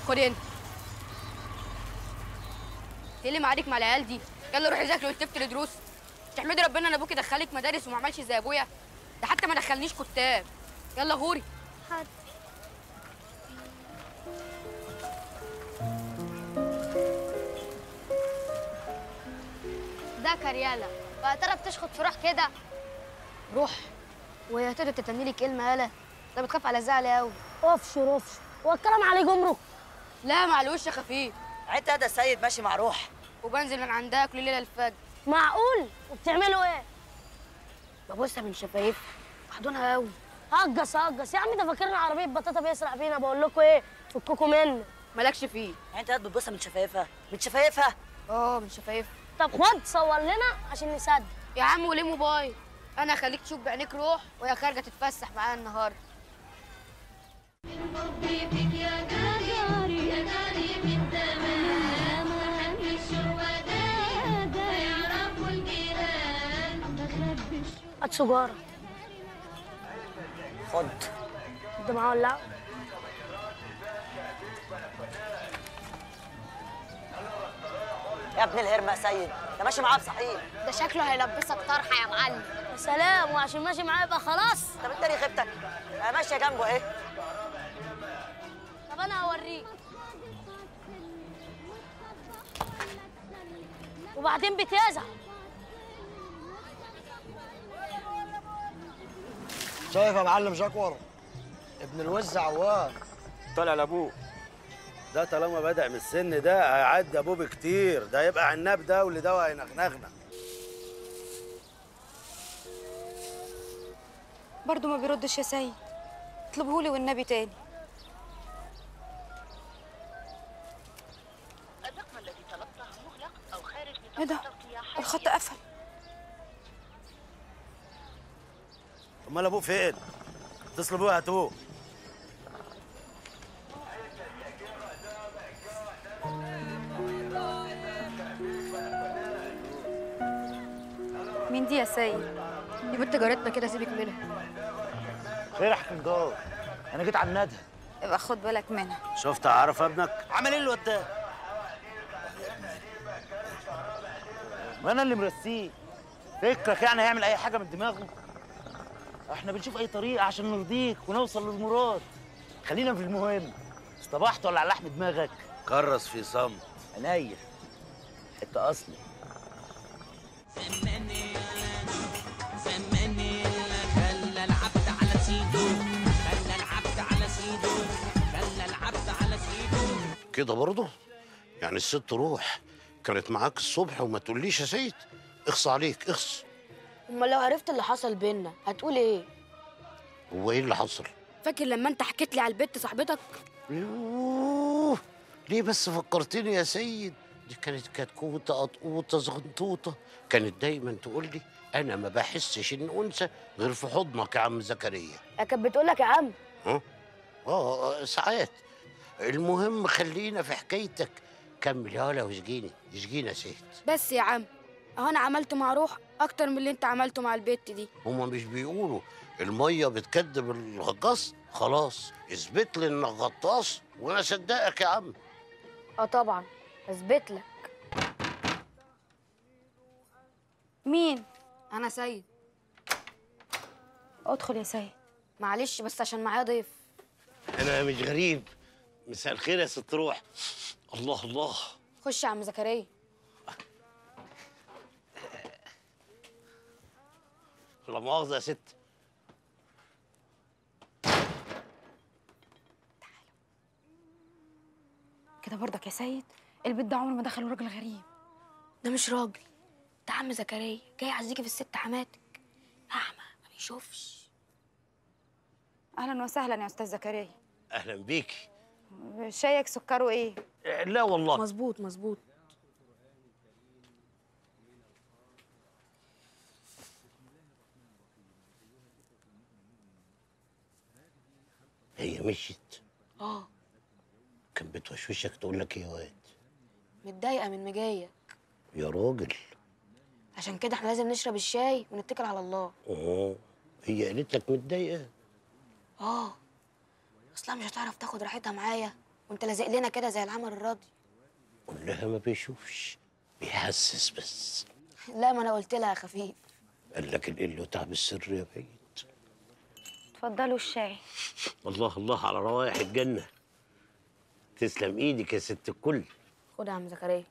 خد انت ايه اللي معارك مع العيال دي يلا روحي ذاكري وتفتي دروس تحمدي ربنا ان ابوكي دخلك مدارس وما عملش زي ابويا ده حتى ما دخلنيش كتاب يلا غوري حاضر ده كريالة بقى ترى بتشخط في روح كده روح وهي تقدر تتني لي كلمه يالا ده بتخاف على زعلي قوي افشر افشر هو الكلام عليه جمرك لا مع الوش خفيف انت ده السيد ماشي مع روح وبنزل من عندها كل ليله الفجر معقول وبتعملوا ايه ببصها من شفايف محضونها قوي هجس هجس يا عم ده فاكرنا عربيه بطاطا بيسرق فينا بقول لكم ايه فككوا منه مالكش فيه انت قاعد بتبصها من شفايفها من شفايفها اه من شفايف طب خد صور لنا عشان نصدق يا عم وليه موبايل انا هخليك تشوف بعينيك روح وهي خارجه تتفسح معايا النهارده هات سجاره خد انت معاه ولا يا ابن الهرمة يا سيد ده ماشي معاه بصحيح ده شكله هيلبسك طرحه يا معلم يا سلام وعشان ماشي معاه يبقى خلاص طب انت ليه خيبتك انا ماشيه جنبه اهي طب انا هوريك وبعدين بتزعل شايف يا معلم جاكور ابن الوز عواد طالع لابوه ده طالما بدأ من السن ده هيعدي ابوه بكتير ده هيبقى عناب ده واللي ده هينغنغنا برضه ما بيردش يا سيد اطلبهولي والنبي تاني ايه ده الخط قفل امال ابوه فين؟ اتصلوا بيه هاتوه مين دي يا سيد دي بنت جارتنا كده سيبك منها خير احكي الجار انا جيت على الندى ابقى خد بالك منها شفت اعرف ابنك؟ عمل ايه الواد ده؟ ما انا اللي مرسيه فكرك يعني هيعمل اي حاجه من دماغه احنا بنشوف اي طريقه عشان نرضيك ونوصل للمراد خلينا في المهم اصطبحت ولا على لحم دماغك كرس في صمت عينيا حته اصلي خلى العبد على سيده خلى العبد على سيده خلى العبد على سيده كده برضه يعني الست روح كانت معاك الصبح وما تقوليش يا سيد اخص عليك اخص امال لو عرفت اللي حصل بينا هتقول ايه هو ايه اللي حصل فاكر لما انت حكيت لي على البت صاحبتك يوه ليه بس فكرتني يا سيد دي كانت كتكوتة قطقوطة زغنطوطة كانت دايما تقول لي أنا ما بحسش إن أنثى غير في حضنك يا عم زكريا كانت بتقول لك يا عم ها؟ آه آه، ساعات المهم خلينا في حكايتك كمل يالا واشجيني اشجينا يا سيد بس يا عم اهو انا عملت مع روح اكتر من اللي انت عملته مع البت دي هما مش بيقولوا المية بتكدب الغطاس خلاص اثبت لي انك غطاس وانا اصدقك يا عم اه طبعا اثبت لك مين انا سيد ادخل يا سيد معلش بس عشان معايا ضيف انا مش غريب مساء الخير يا ست روح الله الله خش يا عم زكريا لا مؤاخذة يا ست كده برضك يا سيد البيت ده عمره ما دخله راجل غريب ده مش راجل ده عم زكريا جاي يعزيكي في الست حماتك اعمى ما بيشوفش اهلا وسهلا يا استاذ زكريا اهلا بيكي شايك سكره ايه آه، لا والله مظبوط مظبوط هي مشيت اه كان بتوشوشك تقول لك ايه يا واد متضايقه من مجايه يا راجل عشان كده احنا لازم نشرب الشاي ونتكل على الله اه هي قالت لك متضايقه اه اصلا مش هتعرف تاخد راحتها معايا وانت لازق لنا كده زي العمل الراضي قول لها ما بيشوفش بيحسس بس لا ما انا قلت لها يا خفيف قال لك القل تعب السر يا بيت اتفضلوا الشاي الله الله على روايح الجنة تسلم ايدك يا ست الكل خد يا عم زكريا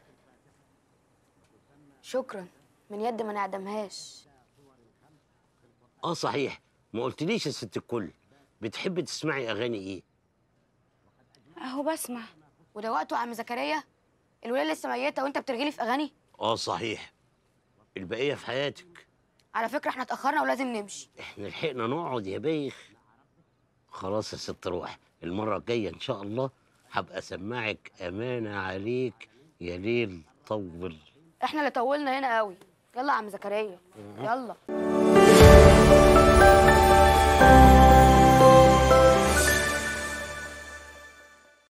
شكرا من يد ما نعدمهاش اه صحيح ما قلتليش يا ست الكل بتحبي تسمعي اغاني ايه اهو بسمع وده وقته يا عم زكريا الولايه لسه ميته وانت بترغلي في اغاني اه صحيح البقية في حياتك على فكره احنا اتاخرنا ولازم نمشي احنا لحقنا نقعد يا بايخ خلاص يا ست روح المرة الجاية ان شاء الله هبقى اسمعك امانة عليك يا ليل طول احنا اللي طولنا هنا قوي يلا يا عم زكريا يلا